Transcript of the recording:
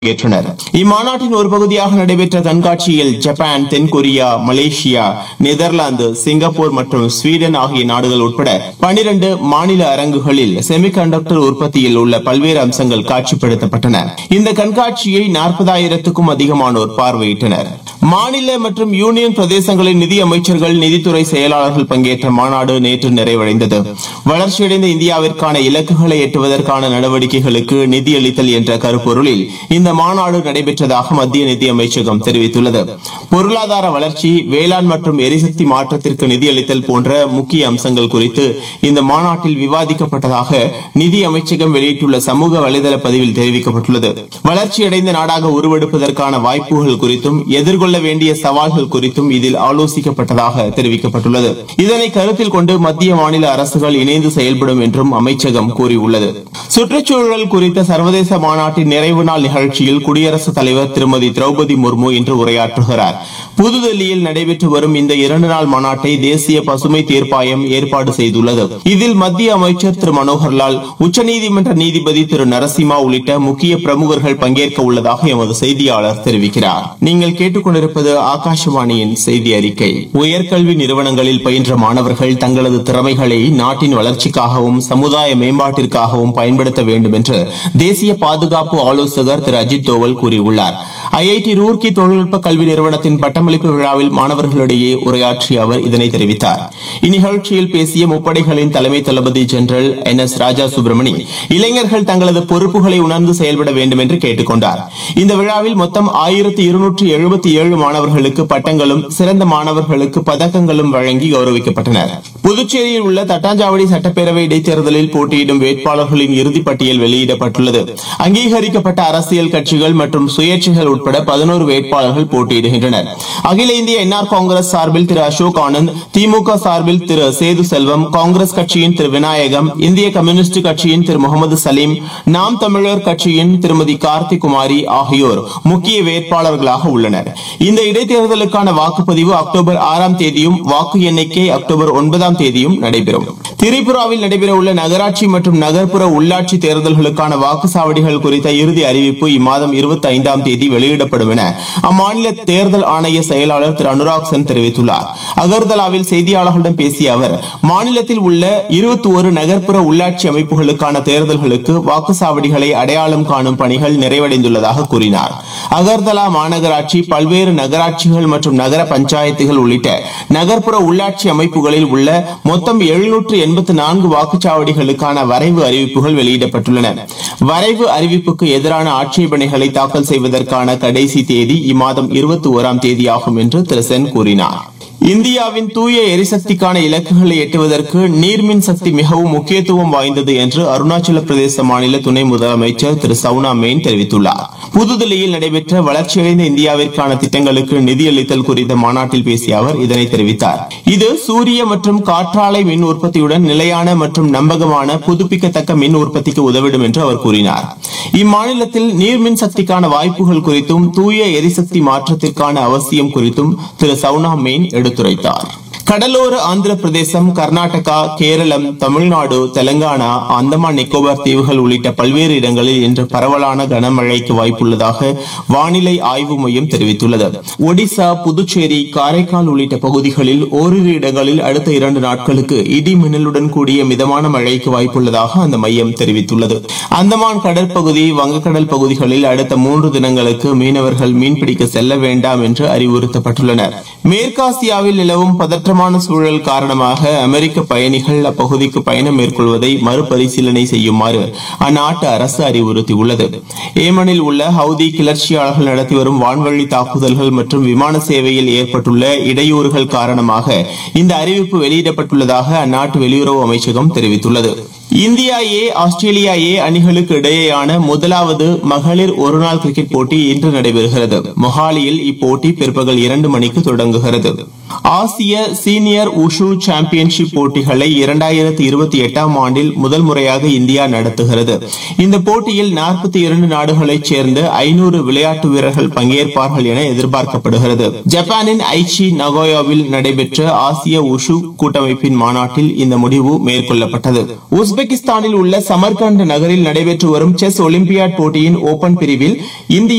பங்கேற்றனர் இம்மாநாட்டின் ஒரு பகுதியாக நடைபெற்ற கண்காட்சியில் ஜப்பான் தென்கொரியா மலேசியா நெதர்லாந்து சிங்கப்பூர் மற்றும் ஸ்வீடன் ஆகிய நாடுகள் உட்பட 12 மாநில அரங்குகளில் செமிகண்டக்டர் உற்பத்தியில் உள்ள பல்வேறு அம்சங்கள் காட்சிப்படுத்தப்பட்டன இந்த கண்காட்சியை நாற்பதாயிரத்துக்கும் அதிகமானோர் பார்வையிட்டனர் மாநில மற்றும் யூனியன் பிரதேசங்களின் நிதி அமைச்சர்கள் நிதித்துறை செயலாளர்கள் பங்கேற்ற மாநாடு நேற்று நிறைவடைந்தது வளர்ச்சியடைந்த இந்தியாவிற்கான இலக்குகளை எட்டுவதற்கான நடவடிக்கைகளுக்கு நிதியளித்தல் என்ற கருப்பொருளில் இந்த மாநாடு நடைபெற்றதாக மத்திய நிதி அமைச்சகம் தெரிவித்துள்ளது பொருளாதார வளர்ச்சி வேளாண் மற்றும் எரிசக்தி மாற்றத்திற்கு நிதியளித்தல் போன்ற முக்கிய அம்சங்கள் குறித்து இந்த மாநாட்டில் விவாதிக்கப்பட்டதாக நிதி அமைச்சகம் வெளியிட்டுள்ள சமூக வலைதள பதிவில் தெரிவிக்கப்பட்டுள்ளது வளர்ச்சியடைந்த நாடாக உருவெடுப்பதற்கான வாய்ப்புகள் குறித்தும் எதிர்கொள்ள வேண்டிய சவால்கள் குறித்தும் இதில் ஆலோசிக்கப்பட்டதாக தெரிவிக்கப்பட்டுள்ளது இதனை கருத்தில் கொண்டு மத்திய மாநில அரசுகள் இணைந்து செயல்படும் என்றும் அமைச்சகம் கூறியுள்ளது சுற்றுச்சூழல் குறித்த சர்வதேச மாநாட்டின் நிறைவு நாள் நிகழ்ச்சியில் குடியரசுத் தலைவர் திருமதி திரௌபதி முர்மு இன்று உரையாற்றுகிறார் புதுதில்லியில் நடைபெற்று வரும் இந்த இரண்டு நாள் மாநாட்டை தேசிய பசுமை தீர்ப்பாயம் ஏற்பாடு செய்துள்ளது இதில் மத்திய அமைச்சர் திரு மனோகர்லால் உச்சநீதிமன்ற நீதிபதி திரு நரசிம்மா உள்ளிட்ட முக்கிய பிரமுகர்கள் பங்கேற்க உள்ளதாக எமது செய்தியாளர் தெரிவிக்கிறார் நீங்கள் கேட்டுக்கொண்டிருப்பது ஆகாஷவாணியின் செய்தி அறிக்கை உயர்கல்வி நிறுவனங்களில் பயின்ற மாணவர்கள் தங்களது திறமைகளை நாட்டின் வளர்ச்சிக்காகவும் சமுதாய மேம்பாட்டிற்காகவும் பயன்படுத்த வேண்டும் என்று தேசிய பாதுகாப்பு ஆலோசகர் திரு அஜித் தோவல் கூறியுள்ளார் ஐஐடி ரூர்க்கி தொழில்நுட்ப கல்வி நிறுவனத்தின் பட்டமளிப்பு விழாவில் மாணவர்களிடையே உரையாற்றிய அவர் இதனை தெரிவித்தார் இந்நிகழ்ச்சியில் பேசிய முப்படைகளின் தலைமை தளபதி general N S Raja Subramani இளைஞர்கள் தங்களது பொறுப்புகளை உணர்ந்து செயல்பட வேண்டும் என்று கேட்டுக் கொண்டார் இந்த விழாவில் மொத்தம் ஆயிரத்தி இருநூற்றி எழுபத்தி ஏழு மாணவர்களுக்கு பட்டங்களும் சிறந்த மாணவர்களுக்கு பதக்கங்களும் வழங்கி கௌரவிக்கப்பட்டனர் புதுச்சேரியில் உள்ள தட்டாஞ்சாவடி சட்டப்பேரவை இடைத்தேர்தலில் போட்டியிடும் வேட்பாளர்களின் இறுதிப் பட்டியல் வெளியிடப்பட்டுள்ளது அங்கீகரிக்கப்பட்ட அரசியல் கட்சிகள் மற்றும் சுயேட்சைகள் உட்பட பதினோரு வேட்பாளர்கள் போட்டியிடுகின்றனர் அகில இந்திய என்ஆர் காங்கிரஸ் சார்பில் திரு அசோக் ஆனந்த் திமுக சார்பில் திரு சேது செல்வம் காங்கிரஸ் கட்சியின் திரு விநாயகம் இந்திய கம்யூனிஸ்ட் கட்சியின் திரு முகமது சலீம் நாம் தமிழர் கட்சியின் திருமதி கார்த்தி குமாரி ஆகியோர் முக்கிய வேட்பாளர்களாக உள்ளனர் இந்த இடைத்தேர்தலுக்கான வாக்குப்பதிவு அக்டோபர் ஆறாம் தேதியும் வாக்கு எண்ணிக்கை அக்டோபர் ஒன்பதாம் தேதியும் நடைபெறும் திரிபுராவில் நடைபெறவுள்ள நகராட்சி மற்றும் நகர்ப்புற உள்ளாட்சி தேர்தல்களுக்கான வாக்குச்சாவடிகள் குறித்த இறுதி அறிவிப்பு இம்மாதம் இருபத்தி ஐந்தாம் தேதி வெளியிடப்படும் என அம்மாநில தேர்தல் ஆணைய செயலாளர் திரு அனுராக் சென் தெரிவித்துள்ளார் அகர்தலாவில் செய்தியாளர்களிடம் பேசிய அவர் மாநிலத்தில் உள்ள இருபத்தி ஒரு நகர்ப்புற உள்ளாட்சி அமைப்புகளுக்கான தேர்தல்களுக்கு வாக்குச்சாவடிகளை அடையாளம் காணும் பணிகள் நிறைவடைந்துள்ளதாக கூறினார் அகர்தலா மாநகராட்சி பல்வேறு நகராட்சிகள் மற்றும் நகர பஞ்சாயத்துகள் உள்ளிட்ட நகர்ப்புற உள்ளாட்சி அமைப்புகளில் உள்ள மொத்தம் எழுநூற்று எண்பத்தி நான்கு வாக்குச்சாவடிகளுக்கான வரைவு அறிவிப்புகள் வெளியிடப்பட்டுள்ளன வரைவு அறிவிப்புக்கு எதிரான ஆட்சேபனைகளை தாக்கல் செய்வதற்கான கடைசி தேதி இம்மாதம் இருபத்தி ஓராம் தேதியாகும் என்று திரு சென் கூறினார் இந்தியாவின் தூய எரிசக்திக்கான இலக்குகளை எட்டுவதற்கு நீர்மின் சக்தி மிகவும் முக்கியத்துவம் வாய்ந்தது என்று அருணாச்சல பிரதேச மாநில துணை முதலமைச்சர் திரு சவுனா மெயின் தெரிவித்துள்ளார் புதுதில்லியில் நடைபெற்ற வளர்ச்சியடைந்த இந்தியாவிற்கான திட்டங்களுக்கு நிதியளித்தல் குறித்த மாநாட்டில் பேசிய அவர் இதனை தெரிவித்தார் இது சூரிய மற்றும் காற்றாலை மின் உற்பத்தியுடன் நிலையான மற்றும் நம்பகமான புதுப்பிக்கத்தக்க மின் உற்பத்திக்கு உதவிடும் என்று அவர் கூறினார் இம்மாநிலத்தில் நீர்மின் சக்திக்கான வாய்ப்புகள் குறித்தும் தூய எரிசக்தி மாற்றத்திற்கான அவசியம் குறித்தும் திரு சவுனா மெயின் எடுத்துரைத்தார் கடலோர ஆந்திர பிரதேசம் கர்நாடகா கேரளம் தமிழ்நாடு தெலங்கானா அந்தமான் நிக்கோபார் தீவுகள் உள்ளிட்ட பல்வேறு இடங்களில் இன்று பரவலான கனமழைக்கு வாய்ப்புள்ளதாக வானிலை ஆய்வு மையம் தெரிவித்துள்ளது ஒடிசா புதுச்சேரி காரைக்கால் உள்ளிட்ட பகுதிகளில் ஓரிரு இடங்களில் அடுத்த இரண்டு நாட்களுக்கு இடி மின்னலுடன் கூடிய மிதமான மழைக்கு வாய்ப்புள்ளதாக அந்த மையம் தெரிவித்துள்ளது அந்தமான் கடற்பகுதி வங்கக்கடல் பகுதிகளில் அடுத்த மூன்று தினங்களுக்கு மீனவர்கள் மீன்பிடிக்க செல்ல வேண்டாம் என்று அறிவுறுத்தப்பட்டுள்ளனர் மேற்காசியாவில் நிலவும் பதற்றமான சூழல் காரணமாக அமெரிக்க பயணிகள் அப்பகுதிக்கு பயணம் மேற்கொள்வதை மறுபரிசீலனை செய்யுமாறு அந்நாட்டு அரசு அறிவுறுத்தியுள்ளது ஏமனில் உள்ள ஹவுதி கிளர்ச்சியாளர்கள் நடத்தி வரும் வான்வழி தாக்குதல்கள் மற்றும் விமான சேவையில் ஏற்பட்டுள்ள இடையூறுகள் காரணமாக இந்த அறிவிப்பு வெளியிடப்பட்டுள்ளதாக அந்நாட்டு வெளியுறவு அமைச்சகம் தெரிவித்துள்ளது இந்தியா ஏ ஆஸ்திரேலியா ஏ அணிகளுக்கு இடையேயான முதலாவது மகளிர் ஒருநாள் கிரிக்கெட் போட்டி இன்று நடைபெறுகிறது மொஹாலியில் இப்போட்டி பிற்பகல் இரண்டு மணிக்கு தொடங்குகிறது ஆசிய சீனியர் உஷு சாம்பியன்ஷிப் போட்டிகளை இரண்டாயிரத்தி இருபத்தி எட்டாம் ஆண்டில் முதல் முறையாக இந்தியா நடத்துகிறது இந்த போட்டியில் நாற்பத்தி இரண்டு நாடுகளைச் சேர்ந்த ஐநூறு விளையாட்டு வீரர்கள் பங்கேற்பார்கள் என எதிர்பார்க்கப்படுகிறது ஜப்பானின் ஐச்சி நகோயாவில் நடைபெற்ற ஆசிய உஷு கூட்டமைப்பின் மாநாட்டில் இந்த முடிவு மேற்கொள்ளப்பட்டது உஸ்பெகிஸ்தானில் உள்ள சமர்கண்ட் நகரில் நடைபெற்று வரும் செஸ் ஒலிம்பியாட் போட்டியின் ஓபன் பிரிவில் இந்திய